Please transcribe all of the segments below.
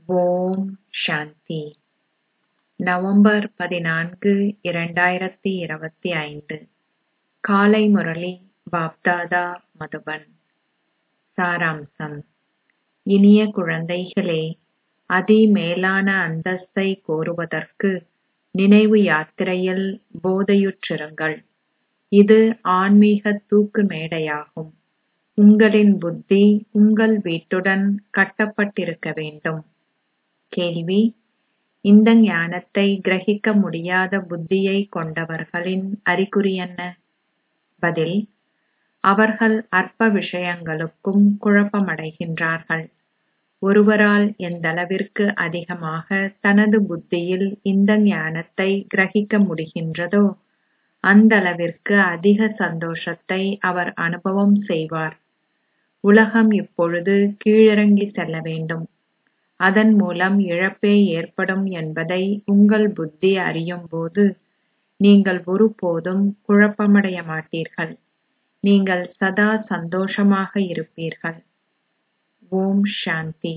ஓம் சாந்தி November பதினான்கு இரண்டாயிரத்தி இருபத்தி ஐந்து காலை முரளி பாப்தாதா மதுபன் சாராம்சம் இனிய குழந்தைகளே அதிமேலான அந்தஸ்தை கோருவதற்கு நினைவு யாத்திரையில் போதையுற்றிருங்கள் இது ஆன்மீக தூக்கு மேடையாகும் உங்களின் புத்தி உங்கள் வீட்டுடன் கட்டப்பட்டிருக்க வேண்டும் கேள்வி இந்த ஞானத்தை கிரகிக்க முடியாத புத்தியை கொண்டவர்களின் அறிகுறி என்ன பதில் அவர்கள் அற்ப விஷயங்களுக்கும் குழப்பமடைகின்றார்கள் ஒருவரால் எந்தளவிற்கு அதிகமாக தனது புத்தியில் இந்த ஞானத்தை கிரகிக்க முடிகின்றதோ அந்தளவிற்கு அதிக சந்தோஷத்தை அவர் அனுபவம் செய்வார் உலகம் இப்பொழுது கீழிறங்கி செல்ல வேண்டும் அதன் மூலம் இழப்பே ஏற்படும் என்பதை உங்கள் புத்தி அறியும்போது நீங்கள் ஒருபோதும் குழப்பமடைய மாட்டீர்கள் நீங்கள் சதா சந்தோஷமாக இருப்பீர்கள் ஓம் சாந்தி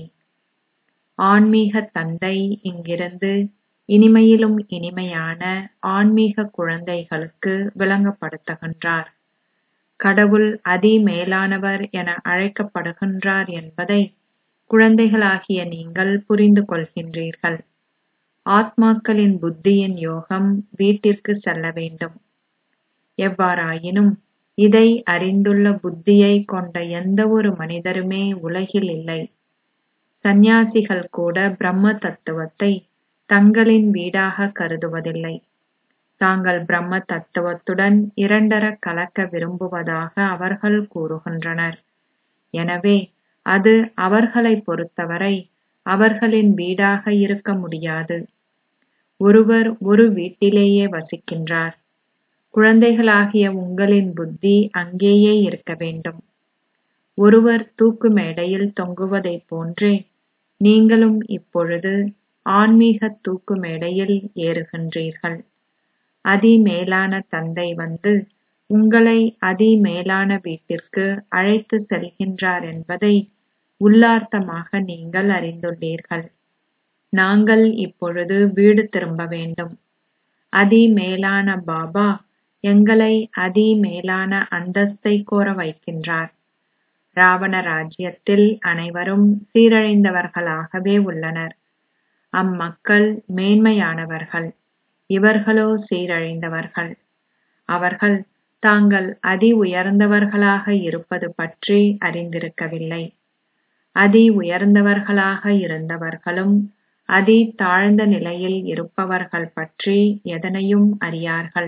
ஆன்மீக தந்தை இங்கிருந்து இனிமையிலும் இனிமையான ஆன்மீக குழந்தைகளுக்கு விளங்கப்படுத்துகின்றார் கடவுள் அதிமேலானவர் என அழைக்கப்படுகின்றார் என்பதை குழந்தைகளாகிய நீங்கள் புரிந்து கொள்கின்றீர்கள் ஆத்மாக்களின் புத்தியின் யோகம் வீட்டிற்கு செல்ல வேண்டும் எவ்வாறாயினும் இதை அறிந்துள்ள புத்தியை கொண்ட எந்த ஒரு மனிதருமே உலகில் இல்லை சந்நியாசிகள் கூட பிரம்ம தத்துவத்தை தங்களின் வீடாக கருதுவதில்லை தாங்கள் பிரம்ம தத்துவத்துடன் இரண்டர கலக்க விரும்புவதாக அவர்கள் கூறுகின்றனர் எனவே அது அவர்களை பொறுத்தவரை அவர்களின் வீடாக இருக்க முடியாது ஒருவர் ஒரு வீட்டிலேயே வசிக்கின்றார் குழந்தைகளாகிய உங்களின் புத்தி அங்கேயே இருக்க வேண்டும் ஒருவர் தூக்கு மேடையில் தொங்குவதைப் போன்றே நீங்களும் இப்பொழுது ஆன்மீக தூக்கு மேடையில் ஏறுகின்றீர்கள் அதிமேலான தந்தை வந்து உங்களை அதிமேலான வீட்டிற்கு அழைத்து செல்கின்றார் என்பதை உள்ளார்த்தமாக நீங்கள் அறிந்துள்ளீர்கள் நாங்கள் இப்பொழுது வீடு திரும்ப வேண்டும் அதிமேலான பாபா எங்களை அதிமேலான அந்தஸ்தை கோர வைக்கின்றார் ராவண ராஜ்யத்தில் அனைவரும் சீரழிந்தவர்களாகவே உள்ளனர் அம்மக்கள் மேன்மையானவர்கள் இவர்களோ சீரழிந்தவர்கள் அவர்கள் தாங்கள் அதி உயர்ந்தவர்களாக இருப்பது பற்றி அறிந்திருக்கவில்லை அதி உயர்ந்தவர்களாக இருந்தவர்களும் அதி தாழ்ந்த நிலையில் இருப்பவர்கள் பற்றி எதனையும் அறியார்கள்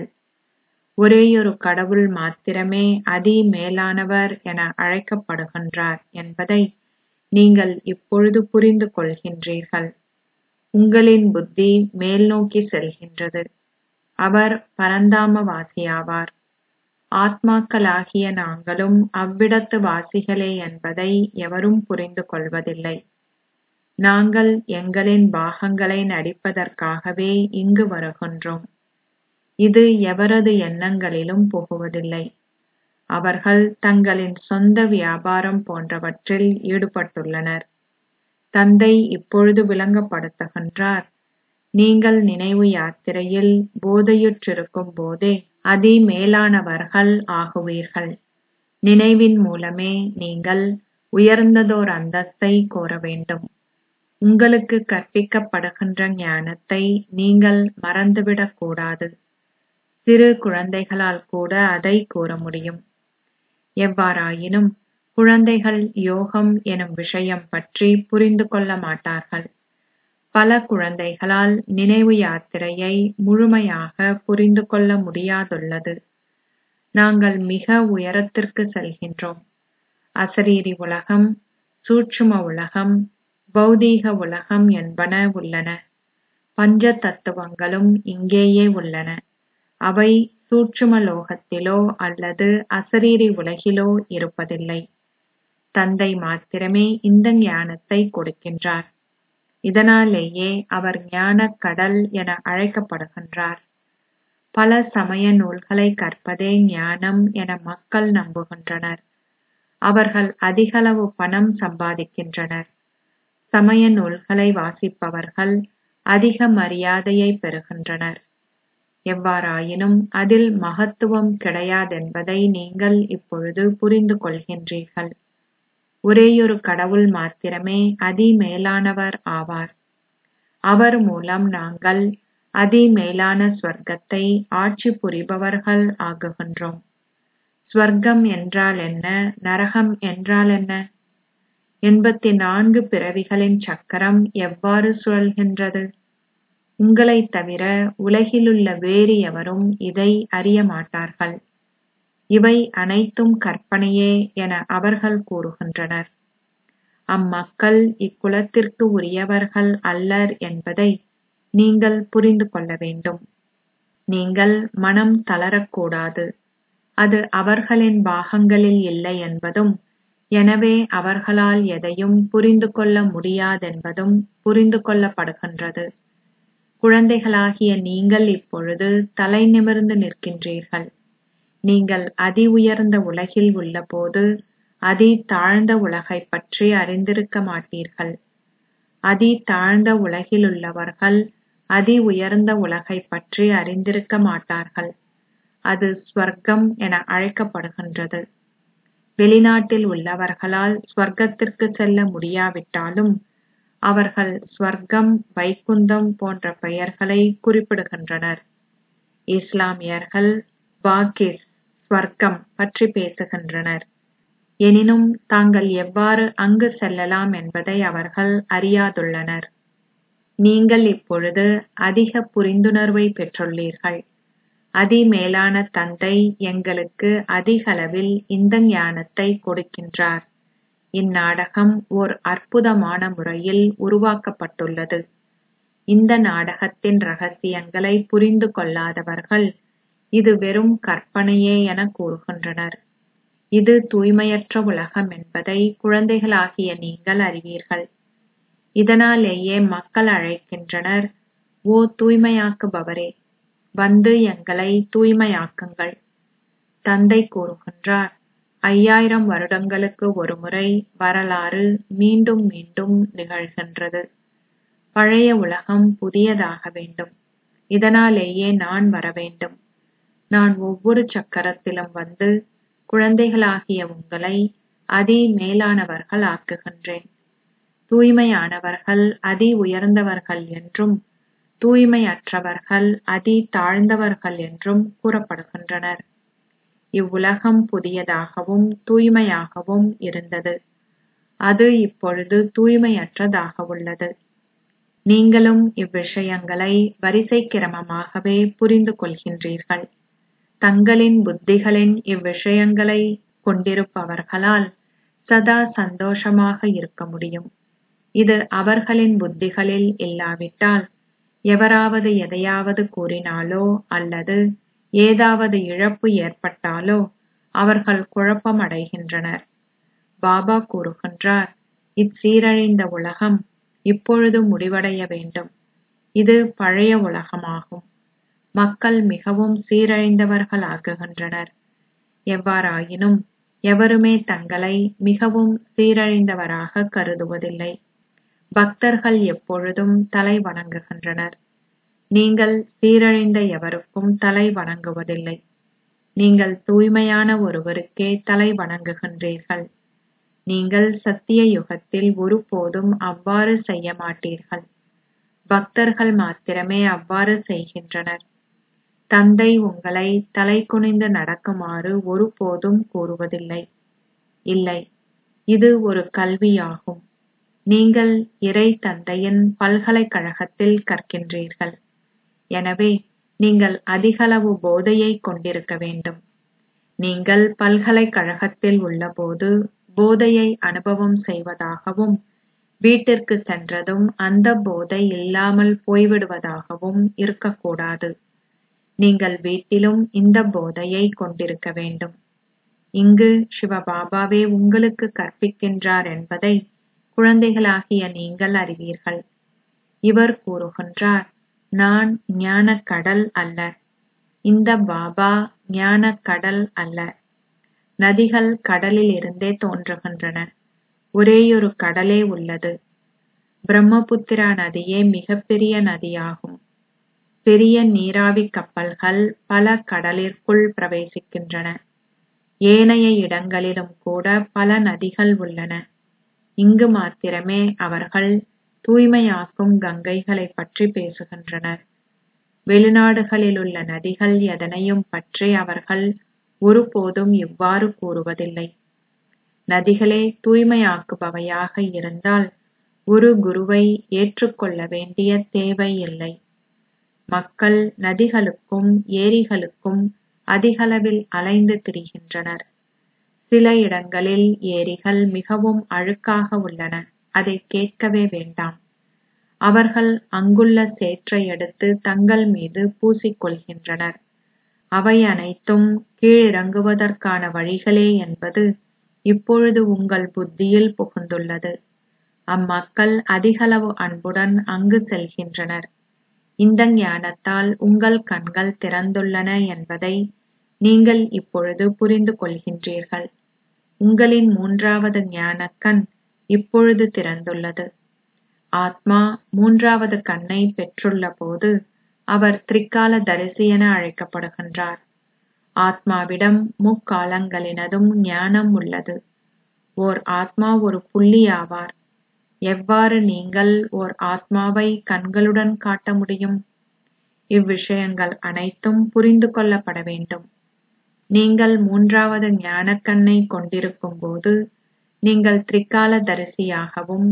ஒரேயொரு கடவுள் மாத்திரமே அதி மேலானவர் என அழைக்கப்படுகின்றார் என்பதை நீங்கள் இப்பொழுது புரிந்து கொள்கின்றீர்கள் உங்களின் புத்தி மேல் நோக்கி செல்கின்றது அவர் பரந்தாமவாசியாவார் ஆத்மாக்களாகிய நாங்களும் அவ்விடத்து வாசிகளே என்பதை எவரும் புரிந்து கொள்வதில்லை நாங்கள் எங்களின் பாகங்களை நடிப்பதற்காகவே இங்கு வருகின்றோம் இது எவரது எண்ணங்களிலும் புகுவதில்லை அவர்கள் தங்களின் சொந்த வியாபாரம் போன்றவற்றில் ஈடுபட்டுள்ளனர் தந்தை இப்பொழுது விளங்கப்படுத்துகின்றார் நீங்கள் நினைவு யாத்திரையில் போதையுற்றிருக்கும் போதே அதிமேலானவர்கள் ஆகுவீர்கள் நினைவின் மூலமே நீங்கள் உயர்ந்ததோர் அந்தஸ்தை கோர வேண்டும் உங்களுக்கு கற்பிக்கப்படுகின்ற ஞானத்தை நீங்கள் மறந்துவிடக் கூடாது சிறு குழந்தைகளால் கூட அதை கூற முடியும் எவ்வாறாயினும் குழந்தைகள் யோகம் எனும் விஷயம் பற்றி புரிந்து கொள்ள மாட்டார்கள் பல குழந்தைகளால் நினைவு யாத்திரையை முழுமையாக புரிந்து கொள்ள முடியாதுள்ளது நாங்கள் மிக உயரத்திற்கு செல்கின்றோம் அசரீரி உலகம் சூட்சும உலகம் பௌதீக உலகம் என்பன உள்ளன பஞ்ச தத்துவங்களும் இங்கேயே உள்ளன அவை சூட்சும லோகத்திலோ அல்லது அசரீரி உலகிலோ இருப்பதில்லை தந்தை மாத்திரமே இந்த ஞானத்தை கொடுக்கின்றார் இதனாலேயே அவர் ஞானக் கடல் என அழைக்கப்படுகின்றார் பல சமய நூல்களை கற்பதே ஞானம் என மக்கள் நம்புகின்றனர் அவர்கள் அதிகளவு பணம் சம்பாதிக்கின்றனர் சமய நூல்களை வாசிப்பவர்கள் அதிக மரியாதையை பெறுகின்றனர் எவ்வாறாயினும் அதில் மகத்துவம் கிடையாதென்பதை நீங்கள் இப்பொழுது புரிந்து கொள்கின்றீர்கள் ஒரேயொரு கடவுள் மாத்திரமே அதிமேலானவர் ஆவார் அவர் மூலம் நாங்கள் அதிமேலான ஸ்வர்க்கத்தை ஆட்சி புரிபவர்கள் ஆகுகின்றோம் ஸ்வர்க்கம் என்றால் என்ன நரகம் என்றால் என்ன எண்பத்தி நான்கு பிறவிகளின் சக்கரம் எவ்வாறு சுழல்கின்றது உங்களைத் தவிர உலகிலுள்ள வேறு எவரும் இதை அறிய மாட்டார்கள் இவை அனைத்தும் கற்பனையே என அவர்கள் கூறுகின்றனர் அம்மக்கள் இக்குலத்திற்கு உரியவர்கள் அல்லர் என்பதை நீங்கள் புரிந்து கொள்ள வேண்டும் நீங்கள் மனம் தளரக்கூடாது அது அவர்களின் பாகங்களில் இல்லை என்பதும் எனவே அவர்களால் எதையும் புரிந்து கொள்ள முடியாதென்பதும் புரிந்து கொள்ளப்படுகின்றது குழந்தைகளாகிய நீங்கள் இப்பொழுது தலை நிமிர்ந்து நிற்கின்றீர்கள் நீங்கள் அதி உயர்ந்த உலகில் உள்ளபோது அதி தாழ்ந்த உலகைப் பற்றி அறிந்திருக்க மாட்டீர்கள் அதி தாழ்ந்த உலகிலுள்ளவர்கள் அதி உயர்ந்த உலகைப் பற்றி அறிந்திருக்க மாட்டார்கள் அது ஸ்வர்க்கம் என அழைக்கப்படுகின்றது வெளிநாட்டில் உள்ளவர்களால் ஸ்வர்க்கத்திற்கு செல்ல முடியாவிட்டாலும் அவர்கள் ஸ்வர்க்கம் வைகுந்தம் போன்ற பெயர்களை குறிப்பிடுகின்றனர் இஸ்லாமியர்கள் பாகிஸ் ஸ்வர்க்கம் பற்றி பேசுகின்றனர் எனினும் தாங்கள் எவ்வாறு அங்கு செல்லலாம் என்பதை அவர்கள் அறியாதுள்ளனர் நீங்கள் இப்பொழுது அதிக புரிந்துணர்வை பெற்றுள்ளீர்கள் அதிமேலான தந்தை எங்களுக்கு அதிகளவில் இந்த ஞானத்தை கொடுக்கின்றார் இந்நாடகம் ஓர் அற்புதமான முறையில் உருவாக்கப்பட்டுள்ளது இந்த நாடகத்தின் ரகசியங்களை புரிந்து கொள்ளாதவர்கள் இது வெறும் கற்பனையே என கூறுகின்றனர் இது தூய்மையற்ற உலகம் என்பதை குழந்தைகளாகிய நீங்கள் அறிவீர்கள் இதனாலேயே மக்கள் அழைக்கின்றனர் ஓ தூய்மையாக்குபவரே வந்து எங்களை தூய்மையாக்குங்கள் தந்தை கூறுகின்றார் ஐயாயிரம் வருடங்களுக்கு ஒருமுறை வரலாறு மீண்டும் மீண்டும் நிகழ்கின்றது பழைய உலகம் புதியதாக வேண்டும் இதனாலேயே நான் வரவேண்டும் நான் ஒவ்வொரு சக்கரத்திலும் வந்து குழந்தைகளாகிய உங்களை அதி மேலானவர்கள் ஆக்குகின்றேன் தூய்மையானவர்கள் அதி உயர்ந்தவர்கள் என்றும் தூய்மையற்றவர்கள் அதி தாழ்ந்தவர்கள் என்றும் கூறப்படுகின்றனர் இவ்வுலகம் புதியதாகவும் தூய்மையாகவும் இருந்தது அது இப்பொழுது தூய்மையற்றதாக உள்ளது நீங்களும் இவ்விஷயங்களை வரிசை கிரமமாகவே புரிந்து கொள்கின்றீர்கள் தங்களின் புத்திகளின் இவ்விஷயங்களை கொண்டிருப்பவர்களால் சதா சந்தோஷமாக இருக்க முடியும் இது அவர்களின் புத்திகளில் இல்லாவிட்டால் எவராவது எதையாவது கூறினாலோ அல்லது ஏதாவது இழப்பு ஏற்பட்டாலோ அவர்கள் குழப்பம் அடைகின்றனர் பாபா கூறுகின்றார் இச்சீரழிந்த உலகம் இப்பொழுது முடிவடைய வேண்டும் இது பழைய உலகமாகும் மக்கள் மிகவும் சீரழிந்தவர்கள் ஆகுகின்றனர் எவ்வாறாயினும் எவருமே தங்களை மிகவும் சீரழிந்தவராக கருதுவதில்லை பக்தர்கள் எப்பொழுதும் தலை வணங்குகின்றனர் நீங்கள் சீரழிந்த எவருக்கும் தலை வணங்குவதில்லை நீங்கள் தூய்மையான ஒருவருக்கே தலை வணங்குகின்றீர்கள் நீங்கள் சத்திய யுகத்தில் ஒருபோதும் அவ்வாறு செய்ய மாட்டீர்கள் பக்தர்கள் மாத்திரமே அவ்வாறு செய்கின்றனர் தந்தை உங்களை தலை குனிந்து நடக்குமாறு ஒருபோதும் கூறுவதில்லை இல்லை இது ஒரு கல்வியாகும் நீங்கள் இறை தந்தையின் பல்கலைக்கழகத்தில் கற்கின்றீர்கள் எனவே நீங்கள் அதிகளவு போதையை கொண்டிருக்க வேண்டும் நீங்கள் பல்கலைக்கழகத்தில் உள்ளபோது போதையை அனுபவம் செய்வதாகவும் வீட்டிற்கு சென்றதும் அந்த போதை இல்லாமல் போய்விடுவதாகவும் இருக்கக்கூடாது நீங்கள் வீட்டிலும் இந்த போதையை கொண்டிருக்க வேண்டும் இங்கு சிவபாபாவே உங்களுக்கு கற்பிக்கின்றார் என்பதை குழந்தைகளாகிய நீங்கள் அறிவீர்கள் இவர் கூறுகின்றார் நான் ஞானக் கடல் அல்ல இந்த பாபா ஞானக் கடல் அல்ல நதிகள் கடலில் இருந்தே தோன்றுகின்றன ஒரேயொரு கடலே உள்ளது பிரம்மபுத்திரா நதியே மிகப்பெரிய நதியாகும் பெரிய நீராவி கப்பல்கள் பல கடலிற்குள் பிரவேசிக்கின்றன ஏனைய இடங்களிலும் கூட பல நதிகள் உள்ளன இங்கு மாத்திரமே அவர்கள் தூய்மையாக்கும் கங்கைகளை பற்றி பேசுகின்றனர் வெளிநாடுகளிலுள்ள நதிகள் எதனையும் பற்றி அவர்கள் ஒருபோதும் இவ்வாறு கூறுவதில்லை நதிகளே தூய்மையாக்குபவையாக இருந்தால் ஒரு குருவை ஏற்றுக்கொள்ள வேண்டிய தேவை இல்லை மக்கள் நதிகளுக்கும் ஏரிகளுக்கும் அதிகளவில் அலைந்து திரிகின்றனர் சில இடங்களில் ஏரிகள் மிகவும் அழுக்காக உள்ளன அதை கேட்கவே வேண்டாம் அவர்கள் அங்குள்ள சேற்றை எடுத்து தங்கள் மீது பூசிக்கொள்கின்றனர் அவை அனைத்தும் கீழிறங்குவதற்கான வழிகளே என்பது இப்பொழுது உங்கள் புத்தியில் புகுந்துள்ளது அம்மக்கள் அதிகளவு அன்புடன் அங்கு செல்கின்றனர் இந்த ஞானத்தால் உங்கள் கண்கள் திறந்துள்ளன என்பதை நீங்கள் இப்பொழுது புரிந்து கொள்கின்றீர்கள் உங்களின் மூன்றாவது ஞானக்கண் இப்பொழுது திறந்துள்ளது ஆத்மா மூன்றாவது கண்ணை பெற்றுள்ள போது அவர் திரிகால தரிசி என அழைக்கப்படுகின்றார் ஆத்மாவிடம் முக்காலங்களினதும் ஞானம் உள்ளது ஓர் ஆத்மா ஒரு புள்ளி ஆவார் எவ்வாறு நீங்கள் ஓர் ஆத்மாவை கண்களுடன் காட்ட முடியும் இவ்விஷயங்கள் அனைத்தும் புரிந்து கொள்ளப்பட வேண்டும் நீங்கள் மூன்றாவது ஞானக்கண்ணை கொண்டிருக்கும் போது நீங்கள் திரிகால தரிசியாகவும்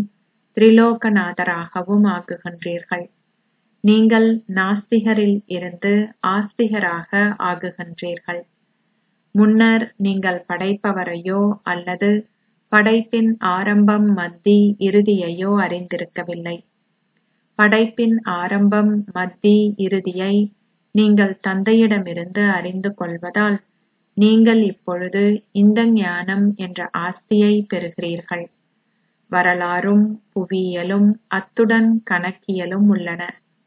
திரிலோகநாதராகவும் ஆகுகின்றீர்கள் நீங்கள் நாஸ்திகரில் இருந்து ஆஸ்திகராக ஆகுகின்றீர்கள் முன்னர் நீங்கள் படைப்பவரையோ அல்லது படைப்பின் ஆரம்பம் மத்தி இறுதியையோ அறிந்திருக்கவில்லை படைப்பின் ஆரம்பம் மத்தி இறுதியை நீங்கள் தந்தையிடமிருந்து அறிந்து கொள்வதால் நீங்கள் இப்பொழுது இந்த ஞானம் என்ற ஆஸ்தியை பெறுகிறீர்கள் வரலாறும் புவியியலும் அத்துடன் கணக்கியலும் உள்ளன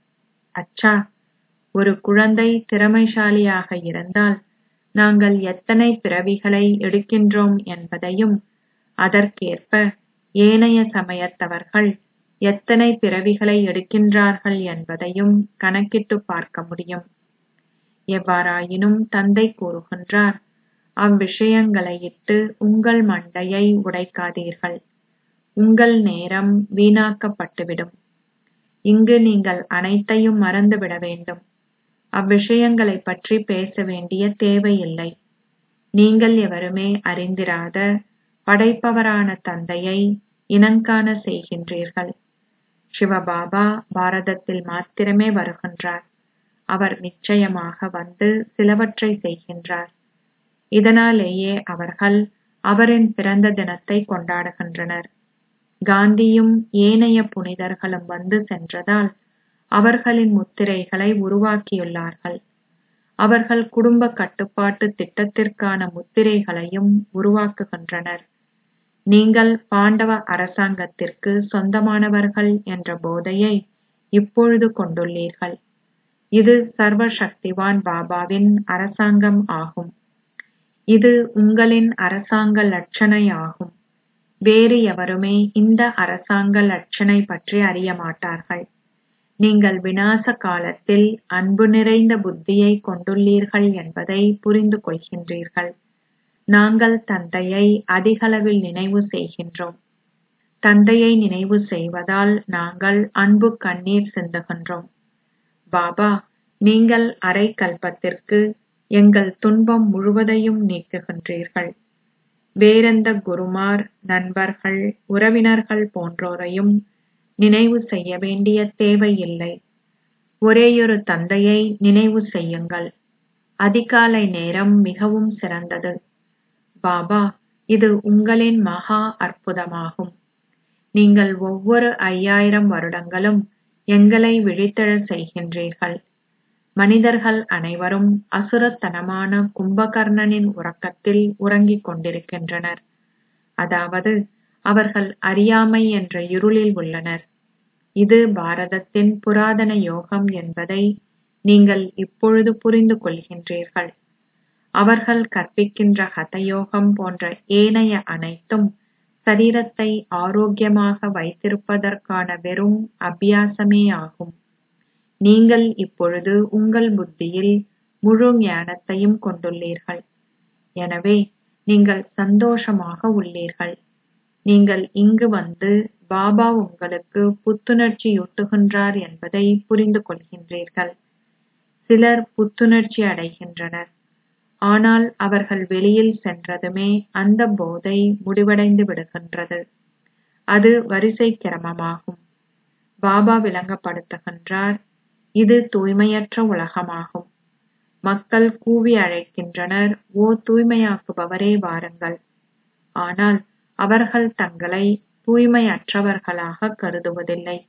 அச்சா ஒரு குழந்தை திறமைசாலியாக இருந்தால் நாங்கள் எத்தனை பிறவிகளை எடுக்கின்றோம் என்பதையும் அதற்கேற்ப ஏனைய சமயத்தவர்கள் எத்தனை பிறவிகளை எடுக்கின்றார்கள் என்பதையும் கணக்கிட்டு பார்க்க முடியும் எவ்வாறாயினும் தந்தை கூறுகின்றார் அவ்விஷயங்களையிட்டு உங்கள் மண்டையை உடைக்காதீர்கள் உங்கள் நேரம் வீணாக்கப்பட்டுவிடும் இங்கு நீங்கள் அனைத்தையும் மறந்துவிட வேண்டும் அவ்விஷயங்களைப் பற்றி பேச வேண்டிய தேவையில்லை நீங்கள் எவருமே அறிந்திராத படைப்பவரான தந்தையை இனங்காண செய்கின்றீர்கள் சிவபாபா பாரதத்தில் மாத்திரமே வருகின்றார் அவர் நிச்சயமாக வந்து சிலவற்றை செய்கின்றார் இதனாலேயே அவர்கள் அவரின் பிறந்த தினத்தை கொண்டாடுகின்றனர் காந்தியும் ஏனைய புனிதர்களும் வந்து சென்றதால் அவர்களின் முத்திரைகளை உருவாக்கியுள்ளார்கள் அவர்கள் குடும்ப கட்டுப்பாட்டு திட்டத்திற்கான முத்திரைகளையும் உருவாக்குகின்றனர் நீங்கள் பாண்டவ அரசாங்கத்திற்கு சொந்தமானவர்கள் என்ற போதையை இப்பொழுது கொண்டுள்ளீர்கள் இது சர்வ சக்திவான் பாபாவின் அரசாங்கம் ஆகும் இது உங்களின் அரசாங்க லட்சணை ஆகும் வேறு எவருமே இந்த அரசாங்க லட்சணை பற்றி அறிய மாட்டார்கள் நீங்கள் விநாச காலத்தில் அன்பு நிறைந்த புத்தியை கொண்டுள்ளீர்கள் என்பதை புரிந்து கொள்கின்றீர்கள் நாங்கள் தந்தையை அதிகளவில் நினைவு செய்கின்றோம் தந்தையை நினைவு செய்வதால் நாங்கள் அன்பு கண்ணீர் சிந்துகின்றோம் பாபா நீங்கள் அரை கல்பத்திற்கு எங்கள் துன்பம் முழுவதையும் நீக்குகின்றீர்கள் வேறெந்த குருமார் நண்பர்கள் உறவினர்கள் போன்றோரையும் நினைவு செய்ய வேண்டிய தேவையில்லை ஒரேயொரு தந்தையை நினைவு செய்யுங்கள் அதிகாலை நேரம் மிகவும் சிறந்தது பாபா இது உங்களின் மகா அற்புதமாகும் நீங்கள் ஒவ்வொரு ஐயாயிரம் வருடங்களும் எங்களை விழித்தெழச் செய்கின்றீர்கள் மனிதர்கள் அனைவரும் அசுரத்தனமான கும்பகர்ணனின் உறக்கத்தில் உறங்கிக் கொண்டிருக்கின்றனர் அதாவது அவர்கள் அறியாமை என்ற இருளில் உள்ளனர் இது பாரதத்தின் புராதன யோகம் என்பதை நீங்கள் இப்பொழுது புரிந்து கொள்கின்றீர்கள் அவர்கள் கற்பிக்கின்ற ஹதயோகம் போன்ற ஏனைய அனைத்தும் சரீரத்தை ஆரோக்கியமாக வைத்திருப்பதற்கான வெறும் அபியாசமே ஆகும் நீங்கள் இப்பொழுது உங்கள் புத்தியில் முழு ஞானத்தையும் கொண்டுள்ளீர்கள் எனவே நீங்கள் சந்தோஷமாக உள்ளீர்கள் நீங்கள் இங்கு வந்து பாபா உங்களுக்கு புத்துணர்ச்சியூட்டுகின்றார் என்பதை புரிந்து கொள்கின்றீர்கள் சிலர் புத்துணர்ச்சி அடைகின்றனர் ஆனால் அவர்கள் வெளியில் சென்றதுமே அந்த போதை முடிவடைந்து விடுகின்றது அது வரிசை கிரமமாகும் பாபா விளங்கப்படுத்துகின்றார் இது தூய்மையற்ற உலகமாகும் மக்கள் கூவி அழைக்கின்றனர் ஓ தூய்மையாக்குபவரே வாருங்கள் ஆனால் அவர்கள் தங்களை தூய்மையற்றவர்களாக கருதுவதில்லை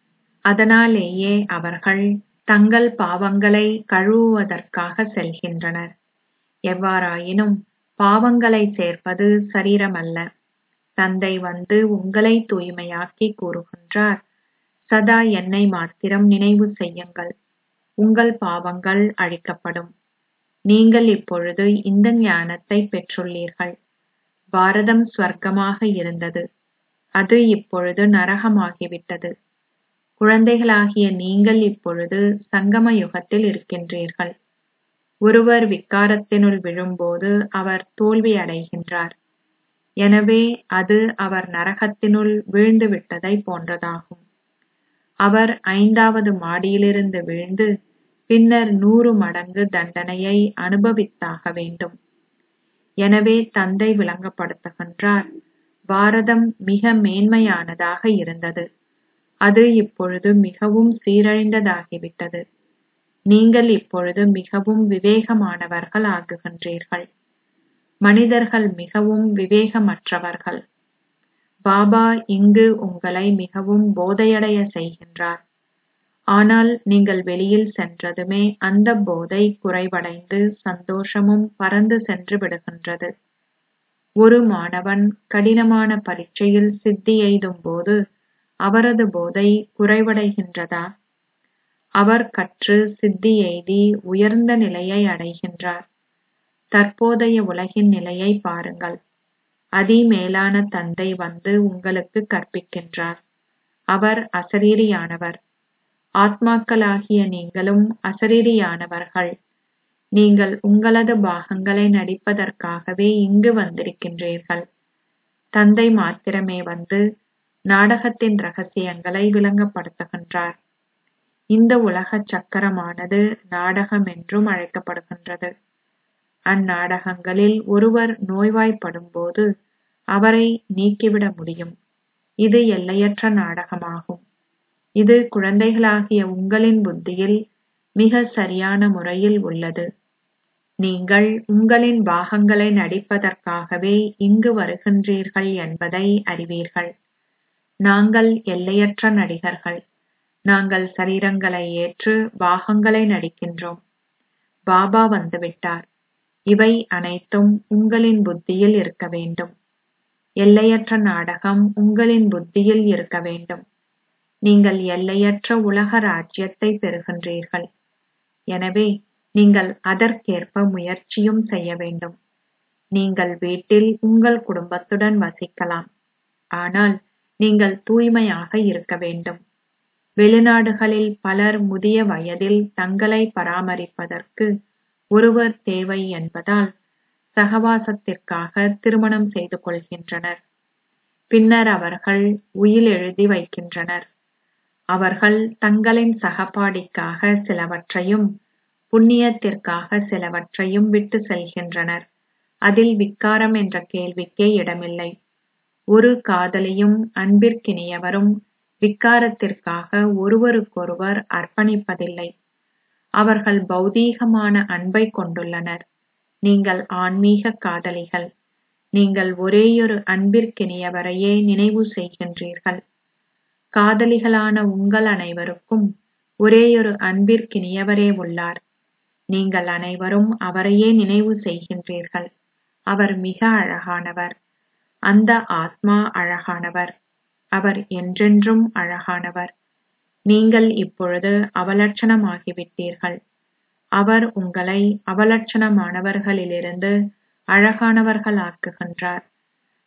அதனாலேயே அவர்கள் தங்கள் பாவங்களை கழுவுவதற்காக செல்கின்றனர் எவ்வாறாயினும் பாவங்களை சேர்ப்பது சரீரமல்ல தந்தை வந்து உங்களை தூய்மையாக்கி கூறுகின்றார் சதா என்னை மாத்திரம் நினைவு செய்யுங்கள் உங்கள் பாவங்கள் அழிக்கப்படும் நீங்கள் இப்பொழுது இந்த ஞானத்தை பெற்றுள்ளீர்கள் பாரதம் ஸ்வர்க்கமாக இருந்தது அது இப்பொழுது நரகமாகிவிட்டது குழந்தைகளாகிய நீங்கள் இப்பொழுது சங்கம யுகத்தில் இருக்கின்றீர்கள் ஒருவர் விக்காரத்தினுள் விழும்போது அவர் தோல்வி அடைகின்றார் எனவே அது அவர் நரகத்தினுள் வீழ்ந்து விட்டதை போன்றதாகும் அவர் ஐந்தாவது மாடியிலிருந்து விழுந்து பின்னர் நூறு மடங்கு தண்டனையை அனுபவித்தாக வேண்டும் எனவே தந்தை விளங்கப்படுத்துகின்றார் பாரதம் மிக மேன்மையானதாக இருந்தது அது இப்பொழுது மிகவும் சீரழிந்ததாகிவிட்டது நீங்கள் இப்பொழுது மிகவும் விவேகமானவர்கள் ஆகுகின்றீர்கள் மனிதர்கள் மிகவும் விவேகமற்றவர்கள் பாபா இங்கு உங்களை மிகவும் போதையடைய செய்கின்றார் ஆனால் நீங்கள் வெளியில் சென்றதுமே அந்த போதை குறைவடைந்து சந்தோஷமும் பறந்து சென்று விடுகின்றது ஒரு மாணவன் கடினமான பரீட்சையில் சித்தி எய்தும் போது அவரது போதை குறைவடைகின்றதா அவர் கற்று சித்தி எய்தி உயர்ந்த நிலையை அடைகின்றார் தற்போதைய உலகின் நிலையை பாருங்கள் அதிமேலான தந்தை வந்து உங்களுக்கு கற்பிக்கின்றார் அவர் அசரீரியானவர் ஆத்மாக்களாகிய நீங்களும் அசரீரியானவர்கள் நீங்கள் உங்களது பாகங்களை நடிப்பதற்காகவே இங்கு வந்திருக்கின்றீர்கள் தந்தை மாத்திரமே வந்து நாடகத்தின் ரகசியங்களை விளங்கப்படுத்துகின்றார் இந்த உலக சக்கரமானது நாடகம் என்றும் அழைக்கப்படுகின்றது அந்நாடகங்களில் ஒருவர் நோய்வாய்ப்படும்போது அவரை நீக்கிவிட முடியும் இது எல்லையற்ற நாடகமாகும் இது குழந்தைகளாகிய உங்களின் புத்தியில் மிக சரியான முறையில் உள்ளது நீங்கள் உங்களின் பாகங்களை நடிப்பதற்காகவே இங்கு வருகின்றீர்கள் என்பதை அறிவீர்கள் நாங்கள் எல்லையற்ற நடிகர்கள் நாங்கள் சரீரங்களை ஏற்று பாகங்களை நடிக்கின்றோம் பாபா வந்துவிட்டார் இவை அனைத்தும் உங்களின் புத்தியில் இருக்க வேண்டும் எல்லையற்ற நாடகம் உங்களின் புத்தியில் இருக்க வேண்டும் நீங்கள் எல்லையற்ற உலக ராஜ்யத்தை பெறுகின்றீர்கள் எனவே நீங்கள் அதற்கேற்ப முயற்சியும் செய்ய வேண்டும் நீங்கள் வீட்டில் உங்கள் குடும்பத்துடன் வசிக்கலாம் ஆனால் நீங்கள் தூய்மையாக இருக்க வேண்டும் வெளிநாடுகளில் பலர் முதிய வயதில் தங்களை பராமரிப்பதற்கு ஒருவர் தேவை என்பதால் சகவாசத்திற்காக திருமணம் செய்து கொள்கின்றனர் பின்னர் அவர்கள் உயில் எழுதி வைக்கின்றனர் அவர்கள் தங்களின் சகபாடிக்காக சிலவற்றையும் புண்ணியத்திற்காக சிலவற்றையும் விட்டு செல்கின்றனர் அதில் விக்காரம் என்ற கேள்விக்கே இடமில்லை ஒரு காதலியும் அன்பிற்கினியவரும் விக்காரத்திற்காக ஒருவருக்கொருவர் அர்ப்பணிப்பதில்லை அவர்கள் பௌதீகமான அன்பை கொண்டுள்ளனர் நீங்கள் ஆன்மீக காதலிகள் நீங்கள் ஒரேயொரு அன்பிற்கினியவரையே நினைவு செய்கின்றீர்கள் காதலிகளான உங்கள் அனைவருக்கும் ஒரேயொரு அன்பிற்கினியவரே உள்ளார் நீங்கள் அனைவரும் அவரையே நினைவு செய்கின்றீர்கள் அவர் மிக அழகானவர் அந்த ஆத்மா அழகானவர் அவர் என்றென்றும் அழகானவர் நீங்கள் இப்பொழுது அவலட்சணமாகிவிட்டீர்கள் அவர் உங்களை அவலட்சணமானவர்களிலிருந்து அழகானவர்களாக்குகின்றார்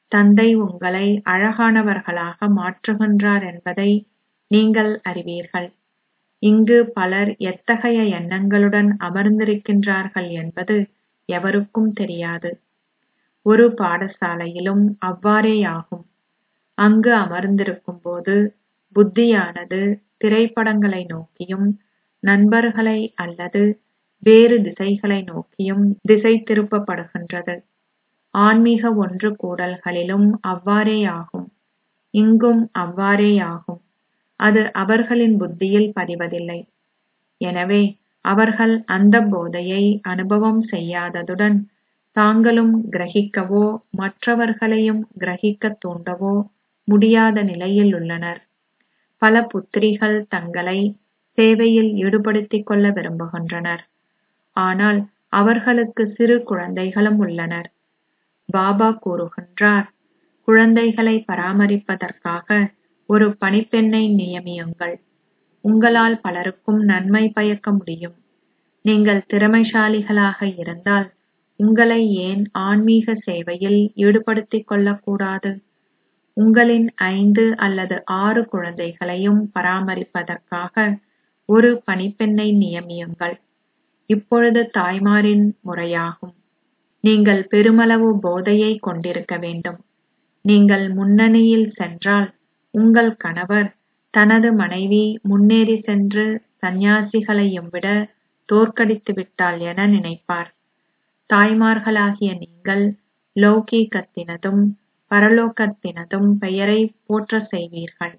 தந்தை உங்களை அழகானவர்களாக மாற்றுகின்றார் என்பதை நீங்கள் அறிவீர்கள் இங்கு பலர் எத்தகைய எண்ணங்களுடன் அமர்ந்திருக்கின்றார்கள் என்பது எவருக்கும் தெரியாது ஒரு பாடசாலையிலும் அவ்வாறேயாகும் அங்கு அமர்ந்திருக்கும்போது புத்தியானது திரைப்படங்களை நோக்கியும் நண்பர்களை அல்லது வேறு திசைகளை நோக்கியும் திசை திருப்பப்படுகின்றது ஆன்மீக ஒன்று கூடல்களிலும் அவ்வாறேயாகும் இங்கும் அவ்வாறேயாகும் அது அவர்களின் புத்தியில் பதிவதில்லை எனவே அவர்கள் அந்த போதையை அனுபவம் செய்யாததுடன் தாங்களும் கிரகிக்கவோ மற்றவர்களையும் கிரகிக்கத் தூண்டவோ முடியாத நிலையில் உள்ளனர் பல புத்திரிகள் தங்களை சேவையில் ஈடுபடுத்திக் கொள்ள விரும்புகின்றனர் ஆனால் அவர்களுக்கு சிறு குழந்தைகளும் உள்ளனர் பாபா கூறுகின்றார் குழந்தைகளை பராமரிப்பதற்காக ஒரு பணிப்பெண்ணை நியமியுங்கள் உங்களால் பலருக்கும் நன்மை பயக்க முடியும் நீங்கள் திறமைசாலிகளாக இருந்தால் உங்களை ஏன் ஆன்மீக சேவையில் ஈடுபடுத்திக் கொள்ளக்கூடாது உங்களின் ஐந்து அல்லது ஆறு குழந்தைகளையும் பராமரிப்பதற்காக ஒரு பணிப்பெண்ணை நியமியுங்கள் இப்பொழுது தாய்மாரின் முறையாகும் நீங்கள் பெருமளவு போதையை கொண்டிருக்க வேண்டும் நீங்கள் முன்னணியில் சென்றால் உங்கள் கணவர் தனது மனைவி முன்னேறி சென்று சந்நியாசிகளையும் விட தோற்கடித்து விட்டாள் என நினைப்பார் தாய்மார்களாகிய நீங்கள் லௌகீகத்தினதும் பரலோகத்தினதும் பெயரை போற்ற செய்வீர்கள்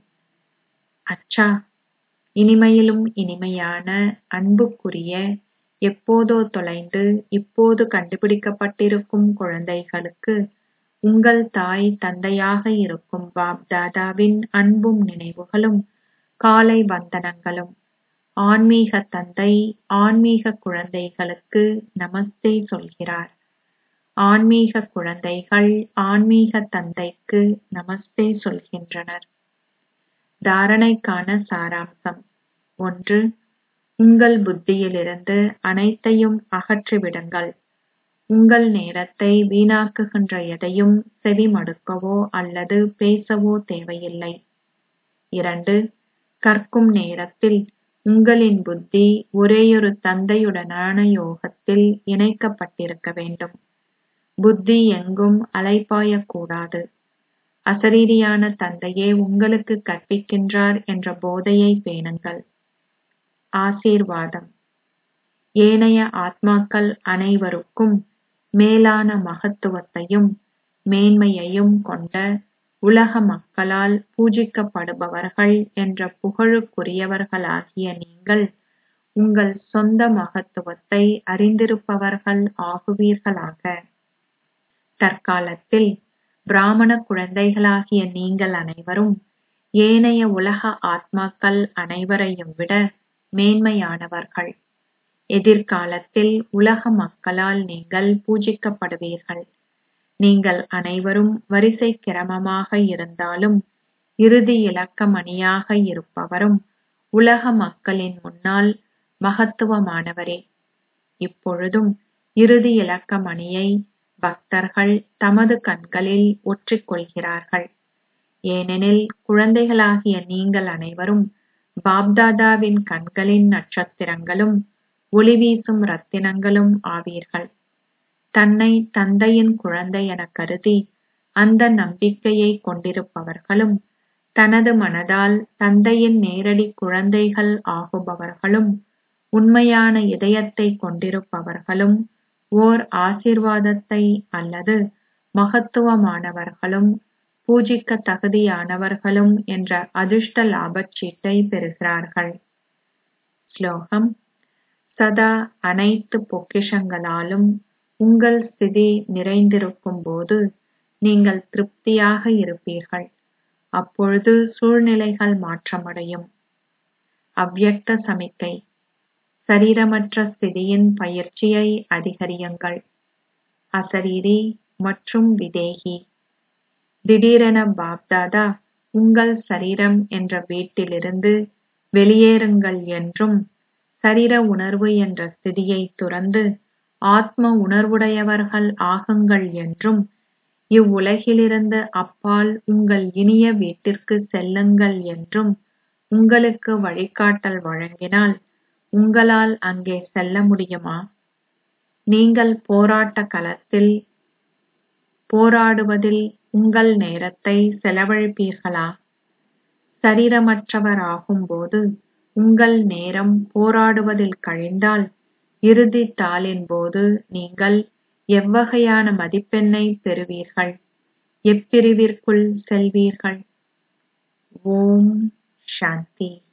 அச்சா இனிமையிலும் இனிமையான அன்புக்குரிய எப்போதோ தொலைந்து இப்போது கண்டுபிடிக்கப்பட்டிருக்கும் குழந்தைகளுக்கு உங்கள் தாய் தந்தையாக இருக்கும் பாப் தாதாவின் அன்பும் நினைவுகளும் காலை வந்தனங்களும் ஆன்மீக தந்தை ஆன்மீக குழந்தைகளுக்கு நமஸ்தே சொல்கிறார் ஆன்மீக குழந்தைகள் ஆன்மீக தந்தைக்கு நமஸ்தே சொல்கின்றனர் தாரணைக்கான சாராம்சம் ஒன்று உங்கள் புத்தியிலிருந்து அனைத்தையும் அகற்றிவிடுங்கள் உங்கள் நேரத்தை வீணாக்குகின்ற எதையும் செவிமடுக்கவோ அல்லது பேசவோ தேவையில்லை இரண்டு கற்கும் நேரத்தில் உங்களின் புத்தி ஒரேயொரு தந்தையுடனான யோகத்தில் இணைக்கப்பட்டிருக்க வேண்டும் புத்தி எங்கும் அலைபாயக்கூடாது அசரீரியான தந்தையே உங்களுக்கு கற்பிக்கின்றார் என்ற போதையை பேணுங்கள் ஆசீர்வாதம் ஏனைய ஆத்மாக்கள் அனைவருக்கும் மேலான மகத்துவத்தையும் மேன்மையையும் கொண்ட உலக மக்களால் பூஜிக்கப்படுபவர்கள் என்ற புகழுக்குரியவர்களாகிய நீங்கள் உங்கள் சொந்த மகத்துவத்தை அறிந்திருப்பவர்கள் ஆகுவீர்களாக தற்காலத்தில் பிராமண குழந்தைகளாகிய நீங்கள் அனைவரும் ஏனைய உலக ஆத்மாக்கள் அனைவரையும் விட மேன்மையானவர்கள் எதிர்காலத்தில் உலக மக்களால் நீங்கள் பூஜிக்கப்படுவீர்கள் நீங்கள் அனைவரும் வரிசை கிரமமாக இருந்தாலும் இறுதி இலக்கமணியாக இருப்பவரும் உலக மக்களின் முன்னால் மகத்துவமானவரே இப்பொழுதும் இறுதி இலக்கமணியை பக்தர்கள் தமது கண்களில் ஒற்றிக் கொள்கிறார்கள் ஏனெனில் குழந்தைகளாகிய நீங்கள் அனைவரும் பாப்தாதாவின் கண்களின் நட்சத்திரங்களும் ஒளி வீசும் ரத்தினங்களும் ஆவீர்கள் தன்னை தந்தையின் குழந்தை எனக் கருதி அந்த நம்பிக்கையை கொண்டிருப்பவர்களும் தனது மனதால் தந்தையின் நேரடி குழந்தைகள் ஆகுபவர்களும் உண்மையான இதயத்தை கொண்டிருப்பவர்களும் ஓர் ஆசீர்வாதத்தை அல்லது மகத்துவமானவர்களும் பூஜிக்க தகுதியானவர்களும் என்ற அதிர்ஷ்ட லாபச் சீட்டை பெறுகிறார்கள் ஸ்லோகம் சதா அனைத்து பொக்கிஷங்களாலும் உங்கள் ஸ்திதி நிறைந்திருக்கும் போது நீங்கள் திருப்தியாக இருப்பீர்கள் அப்பொழுது சூழ்நிலைகள் மாற்றமடையும் அவ்யக்த சமிக்கை சரீரமற்ற ஸ்திதியின் பயிற்சியை அதிகரியுங்கள் அசரீரி மற்றும் விதேகி திடீரென பாப்தாதா உங்கள் சரீரம் என்ற வீட்டிலிருந்து வெளியேறுங்கள் என்றும் சரீர உணர்வு என்ற ஸ்திதியை துறந்து ஆத்ம உணர்வுடையவர்கள் ஆகுங்கள் என்றும் இவ்வுலகிலிருந்து அப்பால் உங்கள் இனிய வீட்டிற்குச் செல்லுங்கள் என்றும் உங்களுக்கு வழிகாட்டல் வழங்கினால் உங்களால் அங்கே செல்ல முடியுமா நீங்கள் போராட்ட களத்தில் போராடுவதில் உங்கள் நேரத்தை செலவழிப்பீர்களா சரீரமற்றவர் ஆகும்போது உங்கள் நேரம் போராடுவதில் கழிந்தால் இறுதித் தாளின் போது நீங்கள் எவ்வகையான மதிப்பெண்ணை பெறுவீர்கள் எப்பிரிவிற்குள் செல்வீர்கள் ஓம் சாந்தி